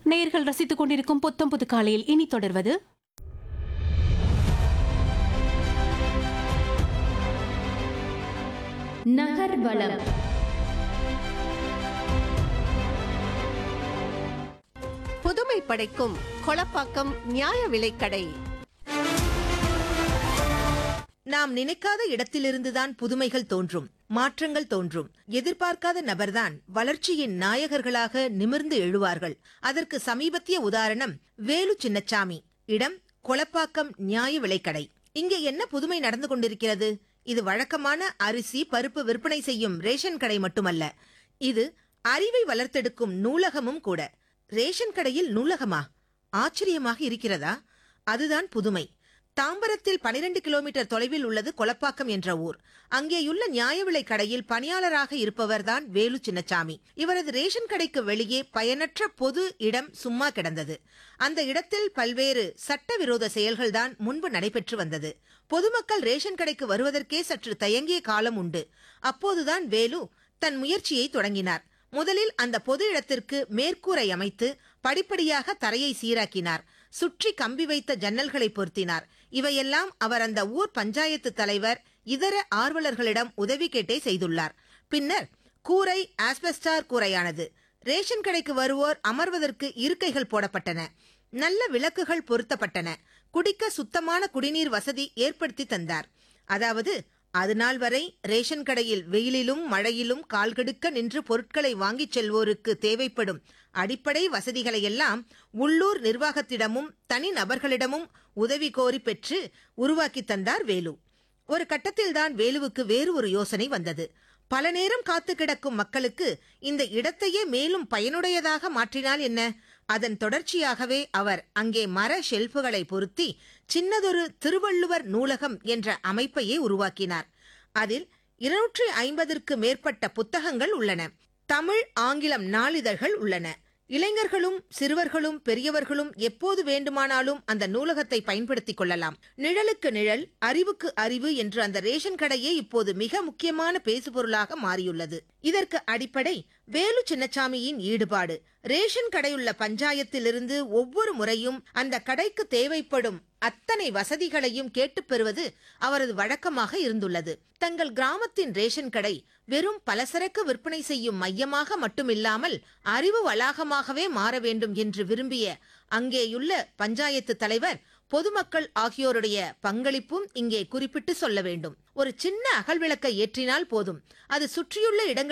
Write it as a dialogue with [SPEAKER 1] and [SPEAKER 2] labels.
[SPEAKER 1] நேயர்கள் ரசித்துக் கொண்டிருக்கும் புத்தம் புது காலையில் இனி தொடர்வது
[SPEAKER 2] நகர்வலம்
[SPEAKER 3] புதுமை படைக்கும் கொளப்பாக்கம் நியாய விலைக்கடை
[SPEAKER 4] நாம் நினைக்காத இடத்திலிருந்துதான் புதுமைகள் தோன்றும் மாற்றங்கள் தோன்றும் எதிர்பார்க்காத நபர்தான் வளர்ச்சியின் நாயகர்களாக நிமிர்ந்து எழுவார்கள் அதற்கு சமீபத்திய உதாரணம் வேலு சின்னச்சாமி இடம் கொளப்பாக்கம் நியாய விலைக்கடை இங்கே என்ன புதுமை நடந்து கொண்டிருக்கிறது இது வழக்கமான அரிசி பருப்பு விற்பனை செய்யும் ரேஷன் கடை மட்டுமல்ல இது அறிவை வளர்த்தெடுக்கும் நூலகமும் கூட ரேஷன் கடையில் நூலகமா ஆச்சரியமாக இருக்கிறதா அதுதான் புதுமை தாம்பரத்தில் 12 கிலோமீட்டர் தொலைவில் உள்ளது கொலப்பாக்கம் என்ற ஊர் அங்கேயுள்ள நியாய விலை கடையில் பணியாளராக இருப்பவர்தான் வேலு சின்னச்சாமி இவரது ரேஷன் கடைக்கு வெளியே பயனற்ற பொது இடம் சும்மா கிடந்தது அந்த இடத்தில் பல்வேறு சட்டவிரோத செயல்கள்தான் முன்பு நடைபெற்று வந்தது பொதுமக்கள் ரேஷன் கடைக்கு வருவதற்கே சற்று தயங்கிய காலம் உண்டு அப்போதுதான் வேலு தன் முயற்சியை தொடங்கினார் முதலில் அந்த பொது இடத்திற்கு மேற்கூரை அமைத்து படிப்படியாக தரையை சீராக்கினார் சுற்றி கம்பி வைத்த ஜன்னல்களை பொருத்தினார் இவையெல்லாம் அவர் அந்த ஊர் பஞ்சாயத்து தலைவர் இதர ஆர்வலர்களிடம் உதவி கேட்டே செய்துள்ளார் பின்னர் கூரை ஆஸ்பெஸ்டார் கூரையானது ரேஷன் கடைக்கு வருவோர் அமர்வதற்கு இருக்கைகள் போடப்பட்டன நல்ல விளக்குகள் பொருத்தப்பட்டன குடிக்க சுத்தமான குடிநீர் வசதி ஏற்படுத்தி தந்தார் அதாவது அது நாள் வரை ரேஷன் கடையில் வெயிலிலும் மழையிலும் கால்கடுக்க நின்று பொருட்களை வாங்கிச் செல்வோருக்கு தேவைப்படும் அடிப்படை வசதிகளை எல்லாம் உள்ளூர் நிர்வாகத்திடமும் தனி நபர்களிடமும் உதவி கோரி பெற்று உருவாக்கி தந்தார் வேலு ஒரு கட்டத்தில்தான் வேலுவுக்கு வேறு ஒரு யோசனை வந்தது பல நேரம் காத்து கிடக்கும் மக்களுக்கு இந்த இடத்தையே மேலும் பயனுடையதாக மாற்றினால் என்ன அதன் தொடர்ச்சியாகவே அவர் அங்கே மர ஷெல்ஃபுகளை பொருத்தி சின்னதொரு திருவள்ளுவர் நூலகம் என்ற அமைப்பையே உருவாக்கினார் அதில் இருநூற்றி ஐம்பதற்கு மேற்பட்ட புத்தகங்கள் உள்ளன தமிழ் ஆங்கிலம் நாளிதழ்கள் உள்ளன இளைஞர்களும் சிறுவர்களும் பெரியவர்களும் எப்போது வேண்டுமானாலும் அந்த நூலகத்தை பயன்படுத்திக் கொள்ளலாம் நிழலுக்கு நிழல் அறிவுக்கு அறிவு என்று அந்த ரேஷன் கடையே இப்போது மிக முக்கியமான பேசுபொருளாக மாறியுள்ளது இதற்கு அடிப்படை வேலு சின்னசாமியின் ஈடுபாடு ரேஷன் கடையுள்ள பஞ்சாயத்திலிருந்து ஒவ்வொரு முறையும் அந்த கடைக்கு தேவைப்படும் அத்தனை வசதிகளையும் கேட்டுப் பெறுவது அவரது வழக்கமாக இருந்துள்ளது தங்கள் கிராமத்தின் ரேஷன் கடை வெறும் பலசரக்கு விற்பனை செய்யும் மையமாக மட்டுமில்லாமல் அறிவு வளாகமாகவே மாற வேண்டும் என்று விரும்பிய அங்கேயுள்ள பஞ்சாயத்து தலைவர் பொதுமக்கள் ஆகியோருடைய பங்களிப்பும் இங்கே குறிப்பிட்டு சொல்ல வேண்டும் ஒரு சின்ன அகல் விளக்கை ஏற்றினால் போதும் அது சுற்றியுள்ள இடங்கள்